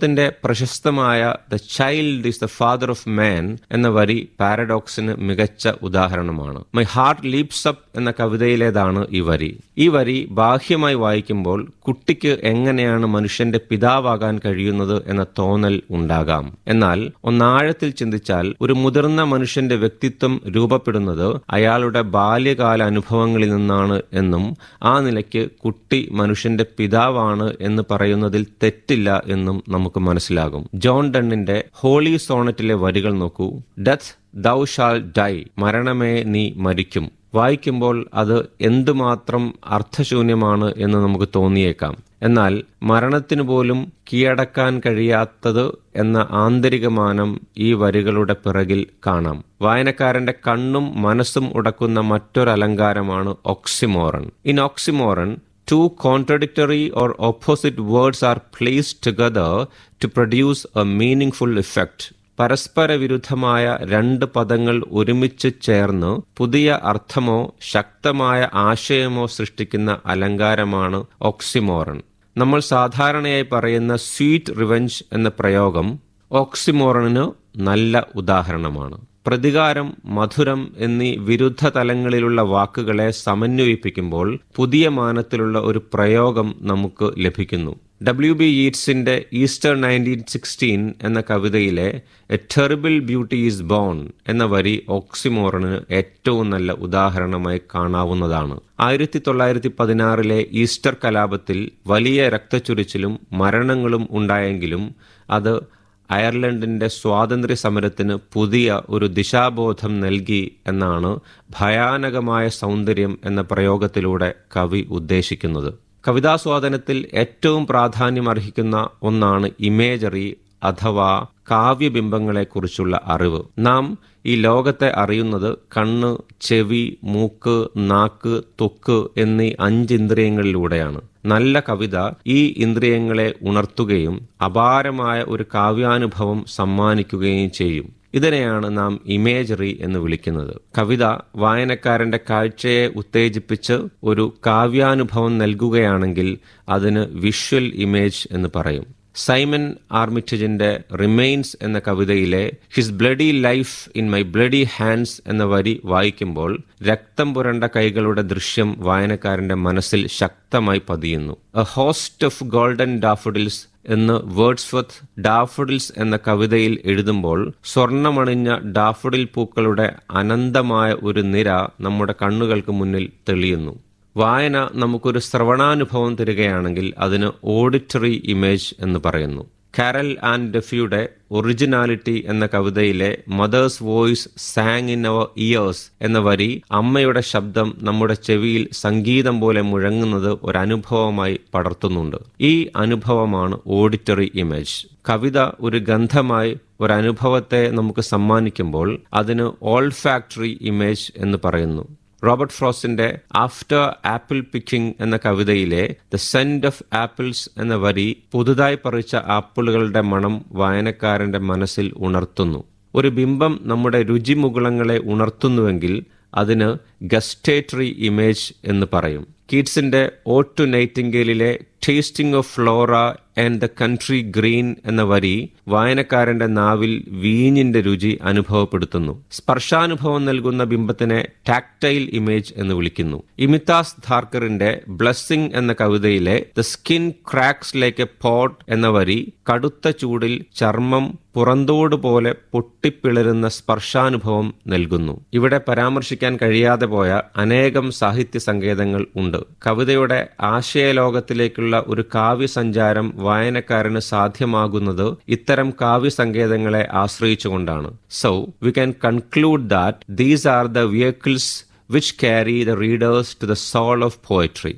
ബ്രൂണത്തിന്റെ പ്രശസ്തമായ the child is the father of man എന്ന വരി പാരഡോക്സിന് മികച്ച ഉദാഹരണമാണ് മൈ ഹാർട്ട് ലീപ്സ് അപ്പ് എന്ന കവിതയിലേതാണ് ഈ വരി ഈ വരി ബാഹ്യമായി വായിക്കുമ്പോൾ കുട്ടിക്ക് എങ്ങനെയാണ് മനുഷ്യന്റെ പിതാവാകാൻ കഴിയുന്നത് എന്ന തോന്നൽ ഉണ്ടാകാം എന്നാൽ ഒന്നാഴത്തിൽ ചിന്തിച്ചാൽ ഒരു മുതിർന്ന മനുഷ്യന്റെ വ്യക്തിത്വം രൂപപ്പെടുന്നത് അയാളുടെ ബാല്യകാല അനുഭവങ്ങളിൽ നിന്നാണ് എന്നും ആ നിലയ്ക്ക് കുട്ടി മനുഷ്യന്റെ പിതാവാണ് എന്ന് പറയുന്നതിൽ തെറ്റില്ല എന്നും നമുക്ക് മനസ്സിലാകും ജോൺ ഡണ്ണിന്റെ ഹോളി സോണറ്റിലെ വരികൾ നോക്കൂ ഡെത്ത് ദൗ ഷാൽ ഡൈ മരണമേ നീ മരിക്കും വായിക്കുമ്പോൾ അത് എന്തുമാത്രം അർത്ഥശൂന്യമാണ് എന്ന് നമുക്ക് തോന്നിയേക്കാം എന്നാൽ മരണത്തിനു പോലും കീഴടക്കാൻ കഴിയാത്തത് എന്ന ആന്തരികമാനം ഈ വരികളുടെ പിറകിൽ കാണാം വായനക്കാരന്റെ കണ്ണും മനസ്സും ഉടക്കുന്ന മറ്റൊരലങ്കാരമാണ് oxymoron in oxymoron two contradictory or opposite words are placed together to produce a meaningful effect പരസ്പര വിരുദ്ധമായ രണ്ട് പദങ്ങൾ ഒരുമിച്ച് ചേർന്ന് പുതിയ അർത്ഥമോ ശക്തമായ ആശയമോ സൃഷ്ടിക്കുന്ന അലങ്കാരമാണ് ഓക്സിമോറൻ നമ്മൾ സാധാരണയായി പറയുന്ന സ്വീറ്റ് റിവെഞ്ച് എന്ന പ്രയോഗം ഓക്സിമോറണിന് നല്ല ഉദാഹരണമാണ് പ്രതികാരം മധുരം എന്നീ വിരുദ്ധ തലങ്ങളിലുള്ള വാക്കുകളെ സമന്വയിപ്പിക്കുമ്പോൾ പുതിയ മാനത്തിലുള്ള ഒരു പ്രയോഗം നമുക്ക് ലഭിക്കുന്നു ഡബ്ല്യു ബി ഈറ്റ്സിന്റെ ഈസ്റ്റർ നയൻറ്റീൻ സിക്സ്റ്റീൻ എന്ന കവിതയിലെ a terrible beauty is born എന്ന വരി ഓക്സിമോറണിന് ഏറ്റവും നല്ല ഉദാഹരണമായി കാണാവുന്നതാണ് ആയിരത്തി തൊള്ളായിരത്തി പതിനാറിലെ ഈസ്റ്റർ കലാപത്തിൽ വലിയ രക്തച്ചൊരിച്ചിലും മരണങ്ങളും ഉണ്ടായെങ്കിലും അത് അയർലൻഡിന്റെ സ്വാതന്ത്ര്യ സമരത്തിന് പുതിയ ഒരു ദിശാബോധം നൽകി എന്നാണ് ഭയാനകമായ സൗന്ദര്യം എന്ന പ്രയോഗത്തിലൂടെ കവി ഉദ്ദേശിക്കുന്നത് കവിതാസ്വാദനത്തിൽ ഏറ്റവും പ്രാധാന്യം അർഹിക്കുന്ന ഒന്നാണ് ഇമേജറി അഥവാ കാവ്യബിംബങ്ങളെക്കുറിച്ചുള്ള അറിവ് നാം ഈ ലോകത്തെ അറിയുന്നത് കണ്ണ് ചെവി മൂക്ക് നാക്ക് ത്വക്ക് എന്നീ അഞ്ച് ഇന്ദ്രിയങ്ങളിലൂടെയാണ് നല്ല കവിത ഈ ഇന്ദ്രിയങ്ങളെ ഉണർത്തുകയും അപാരമായ ഒരു കാവ്യാനുഭവം സമ്മാനിക്കുകയും ചെയ്യും ഇതിനെയാണ് നാം ഇമേജറി എന്ന് വിളിക്കുന്നത് കവിത വായനക്കാരന്റെ കാഴ്ചയെ ഉത്തേജിപ്പിച്ച് ഒരു കാവ്യാനുഭവം നൽകുകയാണെങ്കിൽ അതിന് വിഷ്വൽ ഇമേജ് എന്ന് പറയും സൈമൺ ആർമിറ്റജിന്റെ റിമെയിൻസ് എന്ന കവിതയിലെ his bloody life in my bloody hands എന്ന വരി വായിക്കുമ്പോൾ രക്തം പുരണ്ട കൈകളുടെ ദൃശ്യം വായനക്കാരന്റെ മനസ്സിൽ ശക്തമായി പതിയുന്നു a host of golden daffodils എന്ന് വേർഡ്സ്വത്ത് ഡാഫഡിൽസ് എന്ന കവിതയിൽ എഴുതുമ്പോൾ സ്വർണമണിഞ്ഞ ഡാഫഡിൽ പൂക്കളുടെ അനന്തമായ ഒരു നിര നമ്മുടെ കണ്ണുകൾക്ക് മുന്നിൽ തെളിയുന്നു വായന നമുക്കൊരു ശ്രവണാനുഭവം തരികയാണെങ്കിൽ അതിന് ഓഡിറ്ററി ഇമേജ് എന്ന് പറയുന്നു കാരൽ ആൻഡ് ഡെഫിയുടെ ഒറിജിനാലിറ്റി എന്ന കവിതയിലെ mother's voice sang in our ears എന്ന വരി അമ്മയുടെ ശബ്ദം നമ്മുടെ ചെവിയിൽ സംഗീതം പോലെ മുഴങ്ങുന്നത് ഒരു അനുഭവമായി പടർത്തുന്നുണ്ട് ഈ അനുഭവമാണ് ഓഡിറ്ററി ഇമേജ് കവിത ഒരു ഗന്ധമായി ഒരു അനുഭവത്തെ നമുക്ക് സമ്മാനിക്കുമ്പോൾ അതിന് ഓൾ ഫാക്ടറി ഇമേജ് എന്ന് പറയുന്നു റോബർട്ട് ഫ്രോസ്റ്റിന്റെ ആഫ്റ്റർ ആപ്പിൾ പിക്കിംഗ് എന്ന കവിതയിലെ ദ സെന്റ് ഓഫ് ആപ്പിൾസ് എന്ന വരി പുതുതായി പറിച്ച ആപ്പിളുകളുടെ മണം വായനക്കാരന്റെ മനസ്സിൽ ഉണർത്തുന്നു ഒരു ബിംബം നമ്മുടെ രുചിമുകുളങ്ങളെ ഉണർത്തുന്നുവെങ്കിൽ അതിന് ഗസ്റ്റേറ്ററി ഇമേജ് എന്ന് പറയും കീറ്റ്സിന്റെ ഓട്ടു നൈറ്റിംഗേലിലെ tasting of flora and the country green എന്ന വരി വായനക്കാരന്റെ നാവിൽ വീഞ്ഞിന്റെ രുചി അനുഭവപ്പെടുത്തുന്നു സ്പർശാനുഭവം നൽകുന്ന ബിംബത്തിനെ ടാക്ടൈൽ ഇമേജ് എന്ന് വിളിക്കുന്നു ഇമിതാസ് ധാർക്കറിന്റെ ബ്ലസ്സിംഗ് എന്ന കവിതയിലെ the skin cracks like a pot എന്ന വരി കടുത്ത ചൂടിൽ ചർമ്മം പുറന്തോട് പോലെ പൊട്ടിപ്പിളരുന്ന സ്പർശാനുഭവം നൽകുന്നു ഇവിടെ പരാമർശിക്കാൻ കഴിയാതെ പോയ അനേകം സാഹിത്യ സങ്കേതങ്ങൾ ഉണ്ട് കവിതയുടെ ആശയലോകത്തിലേക്കുള്ള ഒരു കാവ്യസഞ്ചാരം വായനക്കാരന് സാധ്യമാകുന്നത് ഇത്തരം കാവ്യസങ്കേതങ്ങളെ ആശ്രയിച്ചുകൊണ്ടാണ് so we can conclude that these are the vehicles which carry the readers to the soul of poetry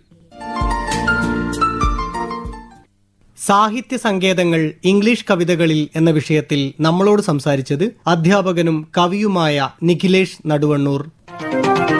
സാഹിത്യ സങ്കേതങ്ങൾ ഇംഗ്ലീഷ് കവിതകളിൽ എന്ന വിഷയത്തിൽ നമ്മളോട് സംസാരിച്ചത് അധ്യാപകനും കവിയുമായ നിഖിലേഷ് നടുവണ്ണൂർ